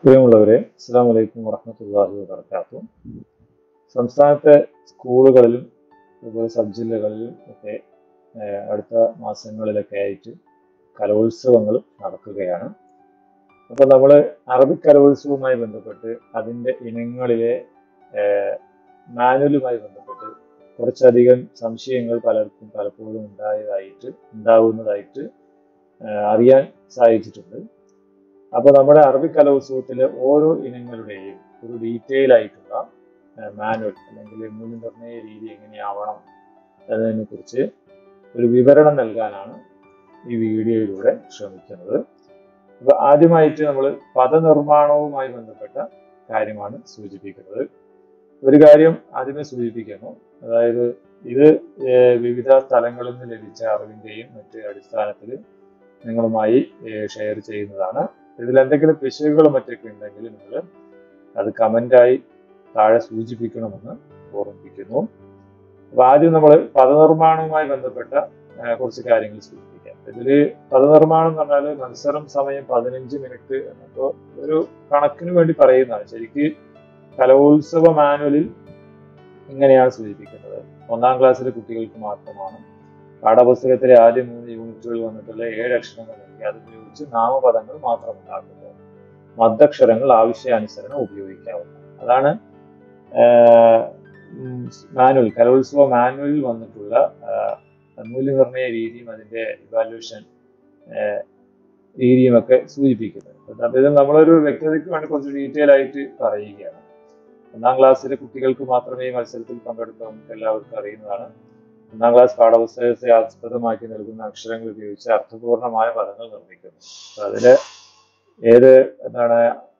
പ്രിയമുള്ളവരെ അസ്സാം വലൈക്കും വറഹമത്തല്ലാഹി വാബർക്കാത്തു സംസ്ഥാനത്തെ സ്കൂളുകളിലും അതുപോലെ സബ് ജില്ലകളിലും ഒക്കെ ഏഹ്, അടുത്ത മാസങ്ങളിലൊക്കെ ആയിട്ട് കലോത്സവങ്ങൾ നടക്കുകയാണ് അപ്പോൾ നമ്മൾ അറബിക് കലോത്സവവുമായി ബന്ധപ്പെട്ട് അതിൻ്റെ ഇനങ്ങളിലെ ഏഹ്, മാനുവലുമായി ബന്ധപ്പെട്ട് കുറച്ചധികം സംശയങ്ങൾ പലർക്കും പലപ്പോഴും ഉണ്ടായതായിട്ട് ഉണ്ടാവുന്നതായിട്ട് ഏഹ്, അറിയാൻ സാധിച്ചിട്ടുണ്ട് അപ്പോൾ നമ്മുടെ അറബിക് കലോത്സവത്തിലെ ഓരോ ഇനങ്ങളുടെയും ഒരു ഡീറ്റെയിൽ ആയിട്ടുള്ള മാനുവൽ അല്ലെങ്കിൽ മൂല്യനിർണ്ണയ രീതി എങ്ങനെയാവണം എന്നതിനെ കുറിച്ച് ഒരു വിവരണം നൽകാനാണ് ഈ വീഡിയോയിലൂടെ ശ്രമിക്കുന്നത് അപ്പോൾ ആദ്യമായിട്ട് നമ്മൾ പദനിർമ്മാണവുമായി ബന്ധപ്പെട്ട കാര്യമാണ് സൂചിപ്പിക്കുന്നത് ഒരു കാര്യം ആദ്യമേ സൂചിപ്പിക്കുന്നു അതായത് ഇത് ഏഹ്, വിവിധ സ്ഥലങ്ങളിൽ നിന്ന് ലഭിച്ച അറിവിന്റെയും മറ്റ് അടിസ്ഥാനത്തിൽ നിങ്ങളുമായി ഷെയർ ചെയ്യുന്നതാണ് ഇതിൽ എന്തെങ്കിലും പിശകുകൾ മറ്റൊക്കെ ഉണ്ടെങ്കിൽ നിങ്ങൾ അത് കമന്റായി താഴെ സൂചിപ്പിക്കണമെന്ന് ഓർമ്മിപ്പിക്കുന്നു അപ്പൊ ആദ്യം നമ്മൾ പദനിർമ്മാണവുമായി ബന്ധപ്പെട്ട ആ, കുറച്ച് കാര്യങ്ങൾ സൂചിപ്പിക്കാം ഇതില് പദനിർമ്മാണം എന്ന് പറഞ്ഞാൽ മത്സരം സമയം പതിനഞ്ച് മിനിറ്റ് എന്നൊക്കെ ഒരു കണക്കിന് വേണ്ടി പറയുന്നതാണ് ശരിക്ക് കലോത്സവ മാനുവലിൽ ഇങ്ങനെയാണ് സൂചിപ്പിക്കുന്നത് ഒന്നാം ക്ലാസ്സിലെ കുട്ടികൾക്ക് മാത്രമാണ് പാഠപുസ്തകത്തിലെ ആദ്യ മൂന്ന് യൂണിറ്റുകൾ വന്നിട്ടുള്ള ഏഴ് അക്ഷരങ്ങൾ നൽകി അത് ഉപയോഗിച്ച് നാമപദങ്ങൾ മാത്രം ഉണ്ടാക്കുന്നത് മദ്ദക്ഷരങ്ങൾ ആവശ്യാനുസരണം ഉപയോഗിക്കാവുന്നതാണ് അതാണ് മാനുവൽ കലോത്സവ മാനുവലിൽ വന്നിട്ടുള്ള ആഹ്, മൂല്യനിർണ്ണയ രീതിയും അതിന്റെ ഇവാലുവേഷൻ രീതിയും ഒക്കെ സൂചിപ്പിക്കുന്നത് അപ്പോൾ ഇത് നമ്മളൊരു വ്യക്തതയ്ക്ക് വേണ്ടി കുറച്ച് ഡീറ്റെയിൽ ആയിട്ട് പറയുകയാണ് ഒന്നാം ക്ലാസ്സിലെ കുട്ടികൾക്ക് മാത്രമേ ഈ മത്സരത്തിൽ പങ്കെടുക്കാൻ നമുക്ക് എല്ലാവർക്കും അറിയുന്നതാണ് ഒന്നാം ക്ലാസ് പാഠപുസ്തകത്തെ ആസ്പദമാക്കി നൽകുന്ന അക്ഷരങ്ങൾ ഉപയോഗിച്ച് അർത്ഥപൂർണമായ പദങ്ങൾ നിർമ്മിക്കുന്നു അപ്പൊ അതില് ഏത് എന്താണ്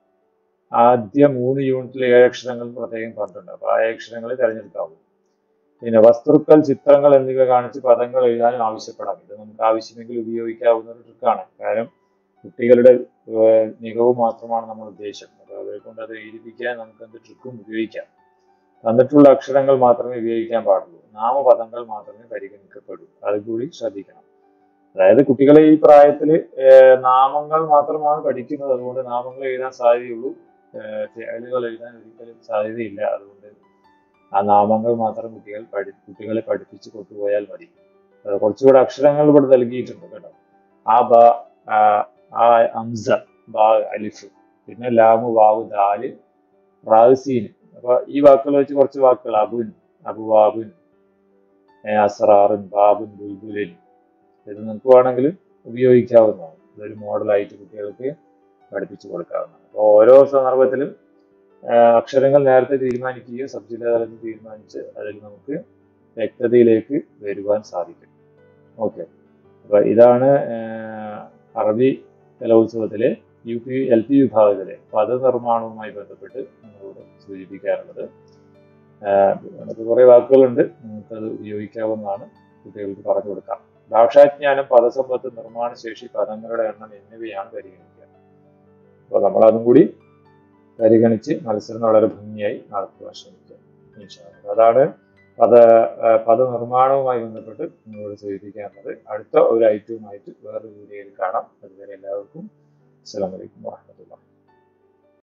ആദ്യ മൂന്ന് യൂണിറ്റിൽ ഏഴ് അക്ഷരങ്ങൾ പ്രത്യേകം പറഞ്ഞിട്ടുണ്ട് അപ്പൊ ആ ഏഴ് അക്ഷരങ്ങൾ തിരഞ്ഞെടുക്കാവും പിന്നെ വസ്തുക്കൾ ചിത്രങ്ങൾ എന്നിവ കാണിച്ച് പദങ്ങൾ എഴുതാനും ആവശ്യപ്പെടാം ഇത് നമുക്ക് ആവശ്യമെങ്കിൽ ഉപയോഗിക്കാവുന്ന ഒരു ട്രിക്കാണ് കാരണം കുട്ടികളുടെ ഏഹ്, മികവ് മാത്രമാണ് നമ്മൾ ഉദ്ദേശം അപ്പോൾ അവരെ കൊണ്ട് അത് എഴുതിപ്പിക്കാൻ നമുക്ക് എന്ത് ട്രിക്കും ഉപയോഗിക്കാം തന്നിട്ടുള്ള അക്ഷരങ്ങൾ മാത്രമേ ഉപയോഗിക്കാൻ പാടുള്ളൂ നാമപദങ്ങൾ മാത്രമേ പരിഗണിക്കപ്പെടൂ അത് കൂടി ശ്രദ്ധിക്കണം അതായത് കുട്ടികളെ ഈ പ്രായത്തിൽ നാമങ്ങൾ മാത്രമാണ് പഠിക്കുന്നത് അതുകൊണ്ട് നാമങ്ങൾ എഴുതാൻ സാധ്യതയുള്ളൂ ഏഹ് ഫിഅലുകൾ എഴുതാൻ ഒരിക്കലും സാധ്യതയില്ല അതുകൊണ്ട് ആ നാമങ്ങൾ മാത്രം കുട്ടികൾ പഠി കുട്ടികളെ പഠിപ്പിച്ച് കൊണ്ടുപോയാൽ മതി അത് കുറച്ചുകൂടെ അക്ഷരങ്ങൾ ഇവിടെ നൽകിയിട്ടുണ്ട് കേട്ടോ ആ ബ ആ, ആ അംസ ബാ അലിഫ് പിന്നെ ലാമു വാവ് ദാല് റാസീൻ അപ്പൊ ഈ വാക്കുകൾ വെച്ച് കുറച്ച് വാക്കുകൾ അബുൻ അബുവാബുൻ ഏ, അസ്റാറുൻ ബാബുൻ ബുൽബുലിൻ ഇത് നിങ്ങൾക്ക് വേണമെങ്കിൽ ഉപയോഗിക്കാവുന്നതാണ് ഇതൊരു മോഡലായിട്ട് കുട്ടികൾക്ക് പഠിപ്പിച്ചു കൊടുക്കാവുന്നതാണ് അപ്പോൾ ഓരോ സന്ദർഭത്തിലും ആ, അക്ഷരങ്ങൾ നേരത്തെ തീരുമാനിക്കുകയും സബ് ജില്ലാ തലത്തിൽ തീരുമാനിച്ച് അതിൽ നമുക്ക് വ്യക്തതയിലേക്ക് വരുവാൻ സാധിക്കും ഓക്കെ അപ്പൊ ഇതാണ് ആ, അറബി കലോത്സവത്തിലെ യു പി എൽ പി വിഭാഗത്തിലെ പദനിർമ്മാണവുമായി ബന്ധപ്പെട്ട് നമ്മളോട് സൂചിപ്പിക്കാറുള്ളത് അതിനകത്ത് കുറേ വാക്കുകളുണ്ട് നമുക്കത് ഉപയോഗിക്കാവുന്നതാണ് കുട്ടികൾക്ക് പറഞ്ഞു കൊടുക്കാം ഭാഷാജ്ഞാനം പദസമ്പത്ത് നിർമ്മാണശേഷി പദങ്ങളുടെ എണ്ണം എന്നിവയാണ് പരിഗണിക്കുക അപ്പോൾ നമ്മൾ അതും കൂടി പരിഗണിച്ച് മത്സരം വളരെ ഭംഗിയായി നടത്തുവാൻ ശ്രമിക്കുക ഇൻഷാ അല്ലാ. അതാണ് പദ ആ, പദനിർമ്മാണവുമായി ബന്ധപ്പെട്ട് നിങ്ങളോട് സൂചിപ്പിക്കാനുള്ളത് അടുത്ത ഒരു ഐറ്റവുമായിട്ട് വേറൊരു വീഡിയോയിൽ കാണാം അതുവരെ എല്ലാവർക്കും അസ്സലാമു അലൈക്കും വാഹമത്തുള്ള